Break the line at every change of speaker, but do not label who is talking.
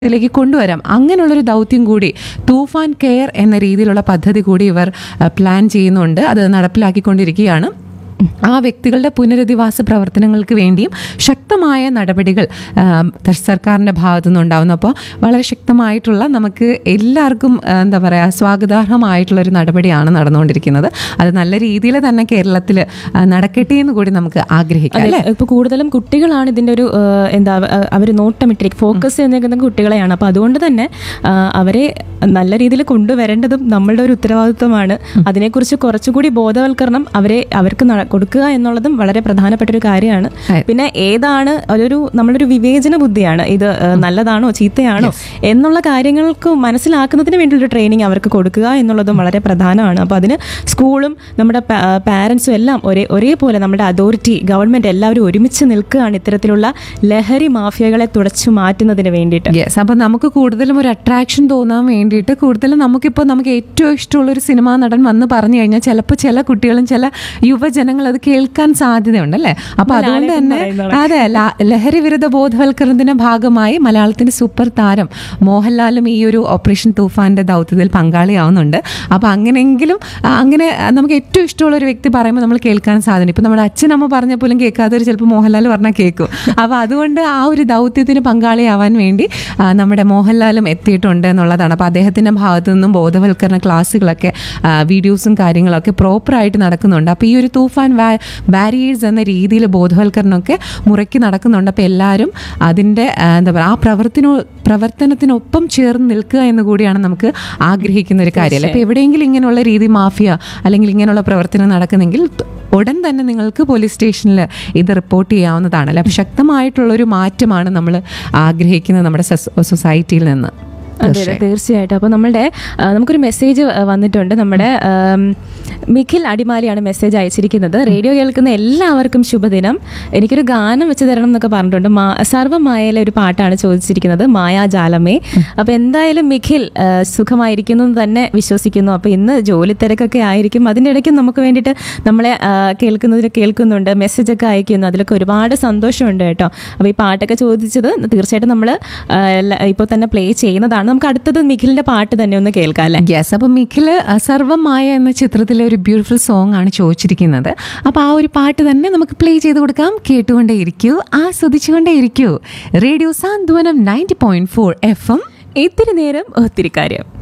ിലേക്ക് കൊണ്ടുവരാം അങ്ങനെയുള്ളൊരു ദൗത്യം കൂടി തൂഫാൻ കെയർ എന്ന രീതിയിലുള്ള പദ്ധതി കൂടി ഇവർ ആ, പ്ലാൻ ചെയ്യുന്നുണ്ട് അത് നടപ്പിലാക്കിക്കൊണ്ടിരിക്കുകയാണ് ആ വ്യക്തികളുടെ പുനരധിവാസ പ്രവർത്തനങ്ങൾക്ക് വേണ്ടിയും ശക്തമായ നടപടികൾ ആ, ത- സർക്കാരിൻ്റെ ഭാഗത്തു നിന്നുണ്ടാവുന്നു അപ്പോൾ വളരെ ശക്തമായിട്ടുള്ള നമുക്ക് എല്ലാവർക്കും ആ, എന്താ പറയുക സ്വാഗതാർഹമായിട്ടുള്ള ഒരു നടപടിയാണ് നടന്നുകൊണ്ടിരിക്കുന്നത് അത് നല്ല രീതിയിൽ തന്നെ കേരളത്തിൽ നടക്കട്ടെ എന്ന് കൂടി നമുക്ക് ആഗ്രഹിക്കാം
അതെ ഇപ്പൊ കൂടുതലും കുട്ടികളാണ് ഇതിന്റെ ഒരു ആ, എന്താ അവർ നോട്ടമിട്ടിരിക്കും ഫോക്കസ് ചെയ്യുന്ന കുട്ടികളെയാണ് അപ്പൊ അതുകൊണ്ട് തന്നെ ആ, അവരെ നല്ല രീതിയിൽ കൊണ്ടുവരേണ്ടതും നമ്മളുടെ ഒരു ഉത്തരവാദിത്വമാണ് അതിനെക്കുറിച്ച് കുറച്ചുകൂടി ബോധവൽക്കരണം അവരെ അവർക്ക് നട- കൊടുക്കുക എന്നുള്ളതും വളരെ പ്രധാനപ്പെട്ട ഒരു കാര്യമാണ്
അതെ.
പിന്നെ ഏതാണ് അതൊരു നമ്മളൊരു വിവേചന ബുദ്ധിയാണ് ഇത് ആ, നല്ലതാണോ ചീത്തയാണോ എന്നുള്ള കാര്യങ്ങൾക്ക് മനസ്സിലാക്കുന്നതിന് വേണ്ടിയുള്ള ട്രെയിനിങ് അവർക്ക് കൊടുക്കുക എന്നുള്ളതും വളരെ പ്രധാനമാണ് അപ്പോൾ അതിന് സ്കൂളും നമ്മുടെ പാരൻസും എല്ലാം ഒരേ ഒരേപോലെ നമ്മുടെ അതോറിറ്റി ഗവൺമെന്റ് എല്ലാവരും ഒരുമിച്ച് നിൽക്കുകയാണ് ഇത്തരത്തിലുള്ള ലഹരി മാഫിയകളെ തുടച്ചു മാറ്റുന്നതിന് വേണ്ടിയിട്ട്
യെസ് അപ്പം നമുക്ക് കൂടുതലും ഒരു അട്രാക്ഷൻ തോന്നാൻ വേണ്ടിയിട്ട് കൂടുതലും നമുക്കിപ്പോൾ നമുക്ക് ഏറ്റവും ഇഷ്ടമുള്ള ഒരു സിനിമാ നടൻ വന്ന് പറഞ്ഞു കഴിഞ്ഞാൽ ചിലപ്പോൾ ചില കുട്ടികളും ചില യുവജനങ്ങൾ അത് കേൾക്കാൻ സാധ്യതയുണ്ട് അല്ലേ അപ്പോൾ അതുകൊണ്ട് തന്നെ അതെ ല- ലഹരി വിരുദ്ധ ബോധവൽക്കരണത്തിന്റെ ഭാഗമായി മലയാളത്തിന്റെ സൂപ്പർ താരം മോഹൻലാലും ഈ ഒരു ഓപ്പറേഷൻ തൂഫാന്റെ ദൗത്യത്തിൽ പങ്കാളിയാവുന്നുണ്ട് അപ്പോൾ അങ്ങനെയെങ്കിലും ആ, അങ്ങനെ ആ, നമുക്ക് ഏറ്റവും ഇഷ്ടമുള്ള ഒരു വ്യക്തി പറയുമ്പോൾ നമ്മൾ കേൾക്കാൻ സാധ്യത ഇപ്പം നമ്മുടെ അച്ഛനമ്മ പറഞ്ഞ പോലും കേൾക്കാത്തവർ ചിലപ്പോൾ മോഹൻലാൽ പറഞ്ഞാൽ കേൾക്കും അപ്പോൾ അതുകൊണ്ട് ആ ഒരു ദൗത്യത്തിന് പങ്കാളിയാവാൻ വേണ്ടി ആ, നമ്മുടെ മോഹൻലാലും എത്തിയിട്ടുണ്ട് എന്നുള്ളതാണ് അപ്പോൾ അദ്ദേഹത്തിൻ്റെ ഭാഗത്തു നിന്നും ബോധവൽക്കരണ ക്ലാസ്സുകളൊക്കെ ആ, വീഡിയോസും കാര്യങ്ങളൊക്കെ പ്രോപ്പറായിട്ട് നടക്കുന്നുണ്ട് അപ്പോൾ ഈ ഒരു തൂഫാൻ ബാരിയേഴ്സ് എന്ന രീതിയിൽ ബോധവൽക്കരണമൊക്കെ മുറയ്ക്ക് നടക്കുന്നുണ്ട് അപ്പോൾ എല്ലാവരും അതിൻ്റെ ആ, എന്താ പറയുക ആ പ്രവർത്തനോ പ്രവർത്തനത്തിനൊപ്പം ചേർന്ന് നിൽക്കുക എന്ന് കൂടിയാണ് നമുക്ക് ആഗ്രഹിക്കുന്ന ഒരു കാര്യമല്ല അപ്പോൾ എവിടെയെങ്കിലും ഇങ്ങനെയുള്ള രീതി മാഫിയ അല്ലെങ്കിൽ ഇങ്ങനെയുള്ള പ്രവർത്തനം നടക്കുന്നെങ്കിൽ ത- ഉടൻ തന്നെ നിങ്ങൾക്ക് പോലീസ് സ്റ്റേഷനിൽ ഇത് റിപ്പോർട്ട് ചെയ്യാവുന്നതാണല്ലോ അപ്പോൾ ശക്തമായിട്ടുള്ളൊരു മാറ്റമാണ് നമ്മൾ ആഗ്രഹിക്കുന്നത് നമ്മുടെ സൊ- സൊസൈറ്റിയിൽ നിന്ന്
അതെ അതെ തീർച്ചയായിട്ടും അപ്പോൾ നമ്മളുടെ ആ, നമുക്കൊരു മെസ്സേജ് വന്നിട്ടുണ്ട് നമ്മുടെ ആം, മിഖിൽ അടിമാലിയാണ് മെസ്സേജ് അയച്ചിരിക്കുന്നത് റേഡിയോ കേൾക്കുന്ന എല്ലാവർക്കും ശുഭദിനം എനിക്കൊരു ഗാനം വെച്ച് തരണം എന്നൊക്കെ പറഞ്ഞിട്ടുണ്ട് മാ സർവ്വമായയിലെ ഒരു പാട്ടാണ് ചോദിച്ചിരിക്കുന്നത് മായാജാലമേ അപ്പോൾ എന്തായാലും മിഖിൽ ആ, സുഖമായിരിക്കുന്നു എന്ന് തന്നെ വിശ്വസിക്കുന്നു അപ്പോൾ ഇന്ന് ജോലി തിരക്കൊക്കെ ആയിരിക്കും അതിൻ്റെ ഇടയ്ക്ക് നമുക്ക് വേണ്ടിയിട്ട് നമ്മളെ ആ, കേൾക്കുന്നതിന് കേൾക്കുന്നുണ്ട് മെസ്സേജൊക്കെ അയക്കുന്നു അതിലൊക്കെ ഒരുപാട് സന്തോഷമുണ്ട് കേട്ടോ അപ്പോൾ ഈ പാട്ടൊക്കെ ചോദിച്ചത് തീർച്ചയായിട്ടും നമ്മൾ ഇപ്പോൾ തന്നെ പ്ലേ ചെയ്യുന്നതാണ് നമുക്ക് അടുത്തത് മിഖിലിന്റെ പാട്ട് തന്നെ ഒന്ന് കേൾക്കാം അല്ലേ
യെസ് അപ്പോൾ മിഖില് അഹ്, സർവമായ എന്ന ചിത്രത്തിലെ ഒരു ബ്യൂട്ടിഫുൾ സോങ് ആണ് ചോദിച്ചിരിക്കുന്നത് അപ്പോൾ ആ ഒരു പാട്ട് തന്നെ നമുക്ക് പ്ലേ ചെയ്ത് കൊടുക്കാം കേട്ടുകൊണ്ടേ ഇരിക്കൂ ആസ്വദിച്ചുകൊണ്ടേ ഇരിക്കൂ radio Santhwanam ninety point four F M
ഇത്തിരി നേരം ഒത്തിരി കാര്യം